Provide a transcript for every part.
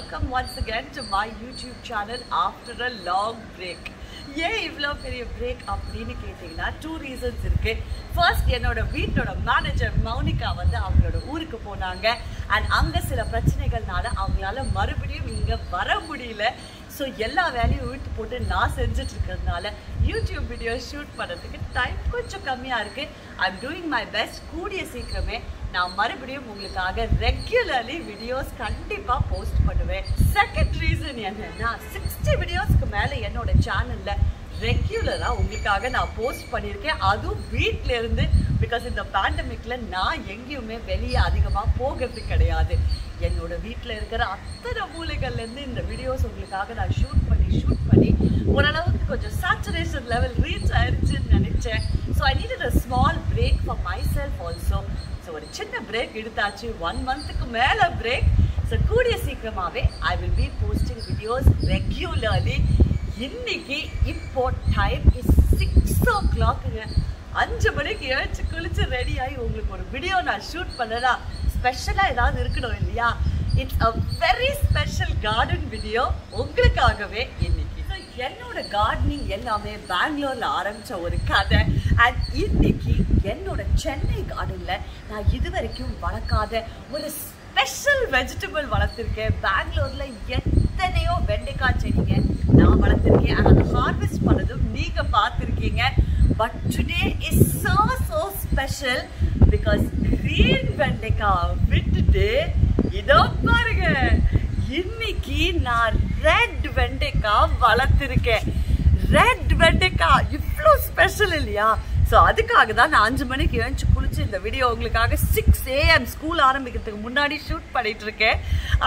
welcome once again to my YouTube channel after a long break. ஏன் இவ்வளோ பெரிய break அப்படின்னு கேட்டிங்கன்னா டூ ரீசன்ஸ் இருக்கு ஃபர்ஸ்ட் என்னோட வீட்டோட மேனேஜர் மௌனிகா வந்து அவங்களோட ஊருக்கு போனாங்க அண்ட் அங்கே சில பிரச்சனைகள்னால அவங்களால மறுபடியும் இங்கே வர முடியல ஸோ எல்லா வேலையும் இழுத்து போட்டு நான் செஞ்சுட்டு இருக்கிறதுனால யூடியூப் வீடியோ ஷூட் பண்ணுறதுக்கு டைம் கொஞ்சம் கம்மியாக இருக்கு I am doing my best கூடிய சீக்கிரமே நான் மறுபடியும் உங்களுக்காக ரெகுலர்லி வீடியோஸ் கண்டிப்பாக போஸ்ட் பண்ணுவேன் செகண்ட் ரீசன் என்னன்னா சிக்ஸ்டி வீடியோஸ்க்கு மேலே என்னோட சேனலில் ரெகுலராக உங்களுக்காக நான் போஸ்ட் பண்ணியிருக்கேன் அதுவும் வீட்டில இருந்து பிகாஸ் இந்த பேண்டமிக்ல நான் எங்கேயுமே வெளியே அதிகமாக போகிறது கிடையாது என்னோட வீட்டில் இருக்கிற அத்தனை மூலைகள்லேருந்து இந்த வீடியோஸ் உங்களுக்காக நான் ஷூட் பண்ணி ஷூட் பண்ணி ஓரளவுக்கு கொஞ்சம் சேச்சுரேஷன் லெவல் ரீச் ஆயிருச்சுன்னு நினைச்சேன் so I need a small break for myself also so ஒரு சின்ன பிரேக் எடுத்தாச்சு ஒன் மந்த்துக்கு மேலே பிரேக் ஸோ கூடிய சீக்கிரமாகவே I will be posting videos regularly இன்னைக்கு இப்போ டைம் இஸ் சிக்ஸ் ஓ கிளாக்குங்க அஞ்சு மணிக்கு எழுச்சு குளிச்சு ரெடி ஆகி உங்களுக்கு ஒரு வீடியோ நான் ஷூட் பண்ணனா ஸ்பெஷலாக ஏதாவது இருக்கணும் இல்லையா it's a very special garden video உங்களுக்காகவே இன்னைக்கு So, என்னோட கார்டனிங் எல்லாமே பெங்களூர்ல ஆரம்பிச்ச ஒரு கதை அண்ட் இன்னைக்கு என்னோட சென்னை கார்டன்ல நான் இது வரைக்கும் வளர்க்காத ஒரு ஸ்பெஷல் வெஜிடபிள் வளர்த்துருக்கேன் பெங்களூர்ல எத்தனையோ வெண்டைக்காய் செடிங்க நான் வளர்த்துருக்கேன் அதை ஹார்வெஸ்ட் பண்ணதும் நீங்க பார்த்துருக்கீங்க but today is so so special because green வெண்டைக்காய் விட்டுட்டு இதோ பாருங்க இன்னைக்கு நான் ரெட் வெண்டைக்காய் வளர்த்துருக்கேன் ரெட் வெண்டைக்காய் இவ்வளோ ஸ்பெஷல் இல்லையா ஸோ அதுக்காக தான் நான் அஞ்சு மணிக்கு எழுந்து குளிச்சு இந்த வீடியோ உங்களுக்காக சிக்ஸ் ஏஎம் ஸ்கூல் ஆரம்பிக்கிறதுக்கு முன்னாடி ஷூட் பண்ணிட்டு இருக்கேன்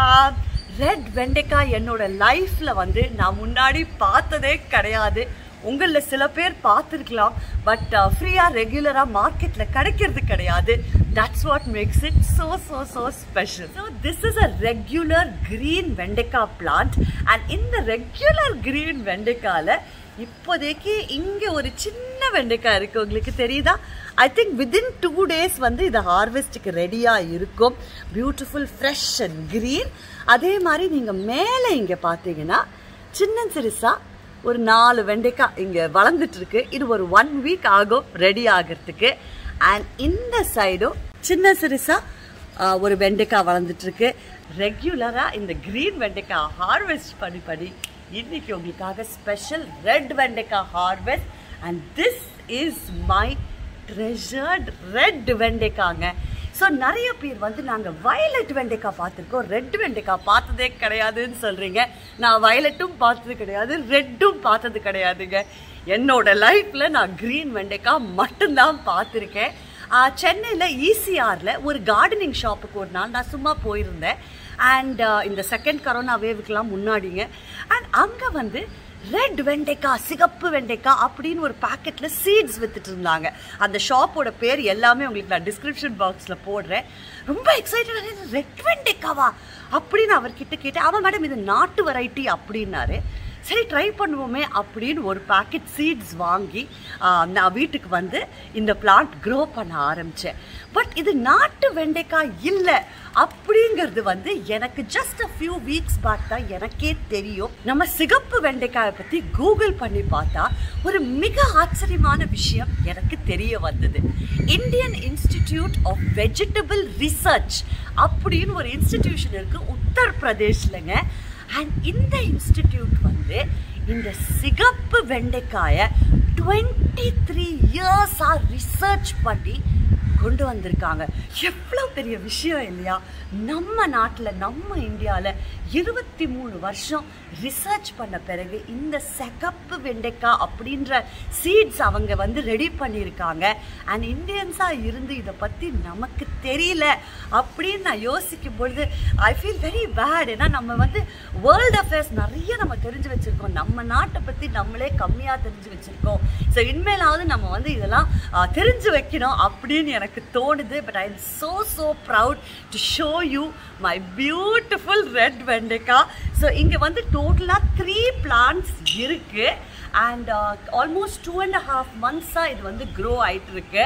ரெட் வெண்டைக்காய் என்னோட லைஃப்ல வந்து நான் முன்னாடி பார்த்ததே கிடையாது உங்களில் சில பேர் பார்த்துருக்கலாம் பட் ஃப்ரீயாக ரெகுலராக மார்க்கெட்டில் கிடைக்கிறது கிடையாது that's what makes it so so so special so this is a regular green வெண்டைக்காய் பிளான்ட் அண்ட் இந்த ரெகுலர் க்ரீன் வெண்டைக்காயில் இப்போதைக்கு இங்கே ஒரு சின்ன வெண்டைக்காய் இருக்குது உங்களுக்கு தெரியுதா I think within two days வந்து இது ஹார்வெஸ்ட்டுக்கு ரெடியாக இருக்கும் பியூட்டிஃபுல் ஃப்ரெஷ் அண்ட் க்ரீன் அதே மாதிரி நீங்கள் மேலே இங்கே பார்த்தீங்கன்னா சின்ன சிறுசாக ஒரு நாலு வெண்டைக்காய் இங்கே வளர்ந்துட்டு இருக்கு இது ஒரு ஒன் வீக் ஆகும் ரெடி ஆகிறதுக்கு அண்ட் இந்த சைடும் சின்ன சிறுசா ஆஹ், ஒரு வெண்டைக்காய் வளர்ந்துட்டு இருக்கு ரெகுலராக இந்த க்ரீன் வெண்டைக்காய் ஹார்வெஸ்ட் பண்ணி பண்ணி இன்னைக்கு உங்களுக்காக ஸ்பெஷல் ரெட் வெண்டைக்காய் harvest and this is my treasured red வெண்டைக்காங்க ஸோ நிறைய பேர் வந்து நாங்கள் வயலட் வெண்டைக்காய் பார்த்துருக்கோம் ரெட் வெண்டைக்காய் பார்த்ததே கிடையாதுன்னு சொல்கிறீங்க நான் வயலட்டும் பார்த்தது கிடையாது ரெட்டும் பார்த்தது கிடையாதுங்க என்னோட லைஃப்பில் நான் க்ரீன் வெண்டைக்காய் மட்டும்தான் பார்த்துருக்கேன் சென்னையில் ஈசிஆரில் ஒரு கார்டனிங் ஷாப்புக்கு ஒரு நாள் நான் சும்மா போயிருந்தேன் அண்ட் இந்த செகண்ட் கரோனா வேவுக்கெல்லாம் முன்னாடிங்க அண்ட் அங்கே வந்து ரெட் வெண்டைக்காய் சிகப்பு வெண்டைக்காய் அப்படின்னு ஒரு பாக்கெட்டில் சீட்ஸ் வித்துட்டு இருந்தாங்க அந்த ஷாப்போட பேர் எல்லாமே உங்களுக்கு நான் டிஸ்கிரிப்ஷன் பாக்ஸில் போடுறேன் ரொம்ப எக்ஸைட்டடாக ரெட் வெண்டைக்காவா அப்படின்னு அவர்கிட்ட கேட்டேன் அவன் மேடம் இது நாட்டு வெரைட்டி அப்படின்னாரு சரி ட்ரை பண்ணுவோமே அப்படின்னு ஒரு பாக்கெட் சீட்ஸ் வாங்கி ஆஹ், நான் வீட்டுக்கு வந்து இந்த பிளான்ட் க்ரோ பண்ண ஆரம்பித்தேன் பட் இது நாட்டு வெண்டைக்காய் இல்லை அப்படிங்கிறது வந்து எனக்கு just a few weeks back தான் எனக்கே தெரியும் நம்ம சிகப்பு வெண்டைக்காயை பற்றி கூகுள் பண்ணி பார்த்தா ஒரு மிக ஆச்சரியமான விஷயம் எனக்கு தெரிய வந்தது Indian institute of vegetable research அப்படின்னு ஒரு இன்ஸ்டிடியூஷன் இருக்கு உத்தரப்பிரதேஷ்லங்க அண்ட் இந்த இன்ஸ்டிடியூட் வந்து இந்த சிகப்பு வெண்டைக்காயை டுவெண்ட்டி த்ரீ இயர்ஸாக ரிசர்ச் பண்ணி கொண்டு வந்திருக்காங்க எவ்வளோ பெரிய விஷயம் இல்லையா நம்ம நாட்டில் நம்ம இந்தியாவில் இருபத்தி மூணு வருஷம் ரிசர்ச் பண்ண பிறகு இந்த சிகப்பு வெண்டைக்காய் அப்படின்ற சீட்ஸ் அவங்க வந்து ரெடி பண்ணியிருக்காங்க அண்ட் இந்தியன்ஸாக இருந்து இதை பற்றி நமக்கு தெரியல அப்படின்னு நான் யோசிக்கும் பொழுது ஐ ஃபீல் வெரி பேட் ஏன்னா நம்ம வந்து வேர்ல்ட் அஃபேர்ஸ் நிறைய நம்ம தெரிஞ்சு வச்சுருக்கோம் நம்ம நாட்டை பற்றி நம்மளே கம்மியாக தெரிஞ்சு வச்சுருக்கோம் ஸோ இனிமேலாவது நம்ம வந்து இதெல்லாம் ஆ, தெரிஞ்சு வைக்கணும் அப்படின்னு எனக்கு தோணுது but I am so so proud to show you my beautiful red வெண்டைக்காய் ஸோ இங்கே வந்து டோட்டலாக த்ரீ பிளான்ட்ஸ் இருக்குது and almost two and half மந்த்ஸாக இது வந்து க்ரோ ஆயிட்டு இருக்கு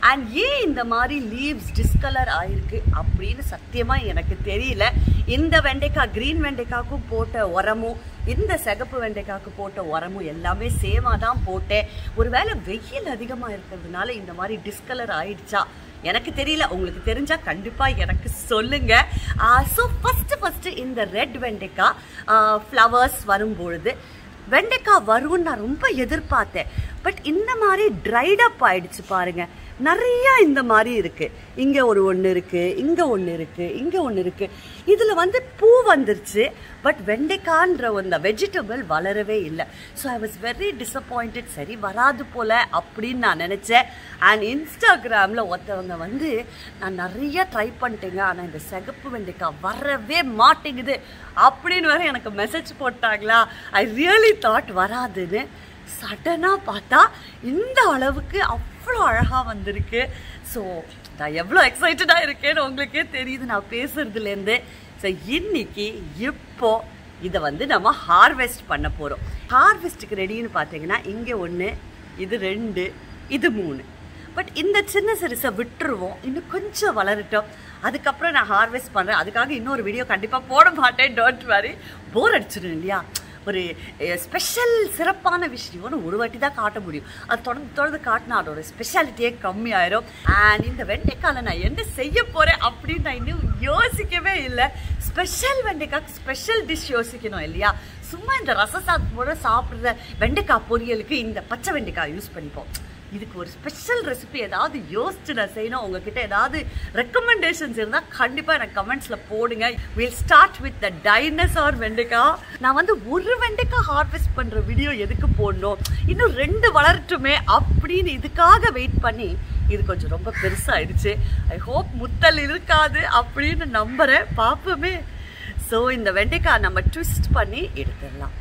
அண்ட் ஏன் இந்த மாதிரி லீவ்ஸ் டிஸ்கலர் ஆயிருக்கு அப்படின்னு சத்தியமா எனக்கு தெரியல இந்த வெண்டைக்காய் கிரீன் வெண்டைக்காய்க்கும் போட்ட உரமும் இந்த சிகப்பு வெண்டைக்காய்க்கு போட்ட உரமும் எல்லாமே சேமாக தான் போட்டேன் ஒருவேளை வெயில் அதிகமாக இருக்கிறதுனால இந்த மாதிரி டிஸ்கலர் ஆயிடுச்சா எனக்கு தெரியல உங்களுக்கு தெரிஞ்சா கண்டிப்பா எனக்கு சொல்லுங்க ஸோ ஃபர்ஸ்ட் ஃபர்ஸ்ட் இந்த ரெட் வெண்டைக்காய் ஃப்ளவர்ஸ் வரும்பொழுது வெண்டைக்காய் வரும்னு நான் ரொம்ப எதிர்பார்த்தேன் பட் இந்த மாதிரி ட்ரைட் அப் ஆயிடுச்சு பாருங்க நிறைய இந்த மாதிரி இருக்கு இங்க ஒரு ஒன்று இருக்கு இங்க ஒன்று இருக்கு இங்க ஒன்று இருக்கு இதுல வந்து பூ வந்துருச்சு பட் வெண்டைக்கான்ற அந்த வெஜிடபிள் வளரவே இல்லை so I was very disappointed சரி வராது போல அப்படின்னு நான் நினச்சேன் அண்ட் இன்ஸ்டாகிராமில் ஒருத்தவங்க வந்து நான் நிறைய ட்ரை பண்ணிட்டேங்க ஆனால் இந்த சிகப்பு வெண்டைக்காய் வரவே மாட்டேங்குது அப்படின்னு வேற எனக்கு மெசேஜ் போட்டாங்களா ஐ ரியலி தாட் வராதுன்னு சடனாக பார்த்தா இந்த அளவுக்கு அவ்வளோ அழகாக வந்திருக்கு ஸோ நான் எவ்வளோ எக்ஸைட்டடாக இருக்கேன்னு உங்களுக்கே தெரியுது நான் பேசுறதுலேருந்து ஸோ இன்னைக்கு இப்போ இதை வந்து நம்ம ஹார்வெஸ்ட் பண்ண போகிறோம் ஹார்வெஸ்ட்டுக்கு ரெடின்னு பார்த்தீங்கன்னா இங்கே ஒன்று இது ரெண்டு இது மூணு பட் இந்த சின்ன சிறுசை விட்டுருவோம் இன்னும் கொஞ்சம் வளரட்டும் அதுக்கப்புறம் நான் ஹார்வெஸ்ட் பண்ணுறேன் அதுக்காக இன்னொரு வீடியோ கண்டிப்பாக போட மாட்டேன் டோன்ட் வரி போர் அடிச்சிடும் இல்லையா ஒரு ஸ்பெஷல் சிறப்பான விஷயம்னு ஒரு வாட்டி தான் காட்ட முடியும் அது தொடர்ந்து தொடர்ந்து காட்டினா அதோட ஸ்பெஷாலிட்டியே கம்மியாயிரும் அண்ட் இந்த வெண்டைக்காயில் நான் என்ன செய்ய போகிறேன் அப்படின்னு நான் இன்னும் யோசிக்கவே இல்லை ஸ்பெஷல் வெண்டைக்காய் ஸ்பெஷல் டிஷ் யோசிக்கணும் இல்லையா சும்மா இந்த ரச சாதத்தோட சாப்பிட்ற வெண்டைக்காய் பொரியலுக்கு இந்த பச்சை வெண்டைக்காய் யூஸ் பண்ணிப்போம் இதுக்கு ஒரு ஸ்பெஷல் ரெசிபி ஏதாவது யோசிச்சு நான் செய்யணும் உங்ககிட்ட ஏதாவது ரெக்கமெண்டேஷன்ஸ் இருந்தால் கண்டிப்பாக எனக்கு கமெண்ட்ஸில் போடுங்க will start with the dinosaur வெண்டைக்காய் நான் வந்து ஒரு வெண்டைக்காய் ஹார்வெஸ்ட் பண்ணுற வீடியோ எதுக்கு போடணும் இன்னும் ரெண்டு வளரட்டுமே அப்படின்னு இதுக்காக வெயிட் பண்ணி இது கொஞ்சம் ரொம்ப பெருசாகிடுச்சு ஐ ஹோப் முத்தல் இருக்காது அப்படின்னு நம்புகிறேன் பார்ப்போமே ஸோ இந்த வெண்டைக்காய் நம்ம ட்விஸ்ட் பண்ணி எடுத்துடலாம்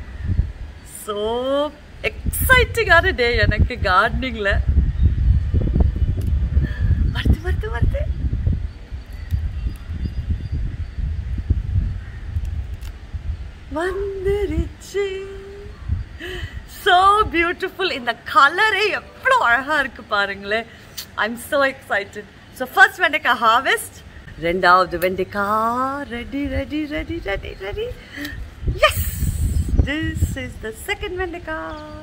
ஸோ எக்ஸைட்டிங்கான டே எனக்கு கார்டனிங்கில் வருது வருது வருது வந்துருச்சு ஸோ பியூட்டிஃபுல் இந்த கலரே எவ்வளோ அழகாக இருக்கு பாருங்களேன் I am so excited so first வெண்டைக்காய் ஹார்வெஸ்ட் ரெண்டாவது வெண்டைக்காய் ready ready ready ready ready yes this is the second வெண்டைக்காய்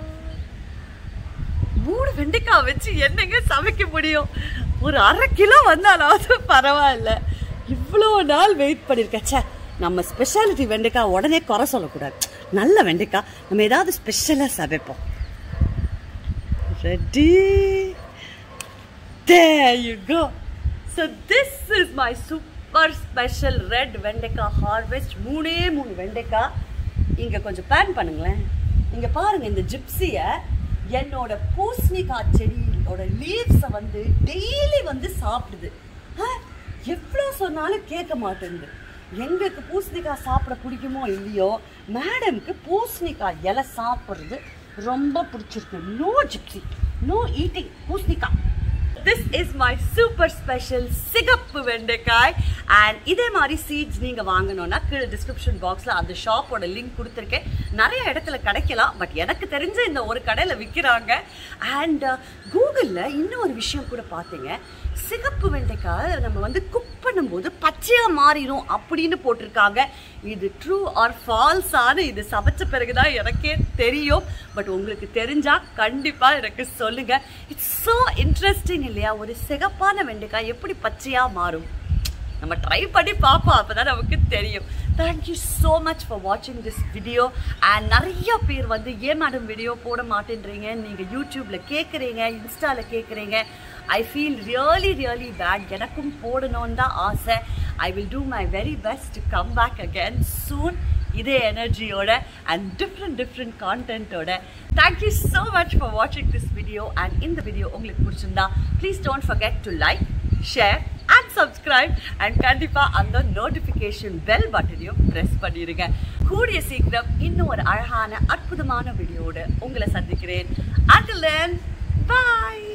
மூணு வெண்டைக்காய் வச்சு என்னங்க சமைக்க முடியும் ஒரு அரை கிலோ வந்தாலாவது பரவாயில்ல இவ்வளோ நாள் வெயிட் பண்ணியிருக்கேன் ச்சே நம்ம ஸ்பெஷாலிட்டி வெண்டைக்காய் உடனே குறை சொல்லக்கூடாது நல்ல வெண்டைக்காய் நம்ம ஏதாவது ஸ்பெஷலாக சமைப்போம் ready There you go. So this is my super special red வெண்டைக்காய் harvest. மூணே மூணு வெண்டைக்காய் இங்க கொஞ்சம் பேன் பண்ணுங்களேன் இங்க பாருங்க இந்த ஜிப்சிய என்னோட பூசணிக்காய் செடியோட லீவ்ஸை வந்து டெய்லி வந்து சாப்பிடுது ஆ, எவ்வளோ சொன்னாலும் கேட்க மாட்டேங்குது எங்களுக்கு பூசணிக்காய் சாப்பிட பிடிக்குமோ இல்லையோ மேடம்க்கு பூசணிக்காய் இலை சாப்பிட்றது ரொம்ப பிடிச்சிருக்கு நோ ஜிப்சி நோ ஈட்டிங் பூசணிக்காய் this is my super special சிகப்பு வெண்டைக்காய் அண்ட் இதே மாதிரி சீட்ஸ் நீங்கள் வாங்கணும்னா கீழே டிஸ்கிரிப்ஷன் பாக்ஸில் அந்த ஷாப்போட லிங்க் கொடுத்துருக்கேன் நிறைய இடத்துல கிடைக்கலாம் பட் எனக்கு தெரிஞ்ச இந்த ஒரு கடையில் விற்கிறாங்க அண்ட் கூகுளில் இன்னும் ஒரு விஷயம் கூட பார்த்தீங்க சிகப்பு வெண்டைக்காய் நம்ம வந்து குக் பண்ணும்போது பச்சையாக மாறிடும் அப்படின்னு போட்டிருக்காங்க இது ட்ரூ ஆர் ஃபால்ஸானு இது சமைச்ச பிறகுதான் எனக்கே தெரியும் பட் உங்களுக்கு தெரிஞ்சா கண்டிப்பாக எனக்கு சொல்லுங்க இட்ஸ் ஸோ இன்ட்ரெஸ்டிங் இல்லையா ஒரு சிகப்பான வெண்டைக்காய் எப்படி பச்சையாக மாறும் நம்ம ட்ரை பண்ணி பார்ப்போம் அப்போ தான் நமக்கு தெரியும் தேங்க்யூ ஸோ மச் ஃபார் வாட்சிங் திஸ் வீடியோ அண்ட் நிறைய பேர் வந்து ஏன் மேடம் வீடியோ போட மாட்டேன்றீங்க நீங்கள் யூடியூப்பில் கேட்குறீங்க இன்ஸ்டாவில் கேட்குறீங்க I feel really really bad எனக்கும் போடணும்னு தான் ஆசை I will do my very best to come back again soon இதே எனர்ஜியோட அண்ட் டிஃப்ரெண்ட் டிஃப்ரெண்ட் கான்டென்ட்டோட தேங்க்யூ ஸோ மச் ஃபார் வாட்சிங் திஸ் வீடியோ அண்ட் இந்த வீடியோ உங்களுக்கு பிடிச்சிருந்தா please don't forget to like share and subscribe and கண்டிப்பாக அந்த notification bell பட்டனையும் ப்ரெஸ் பண்ணிடுங்க கூடிய சீக்கிரம் இன்னும் ஒரு அழகான அற்புதமான வீடியோவோட உங்களை சந்திக்கிறேன் அண்டில் தென் பாய்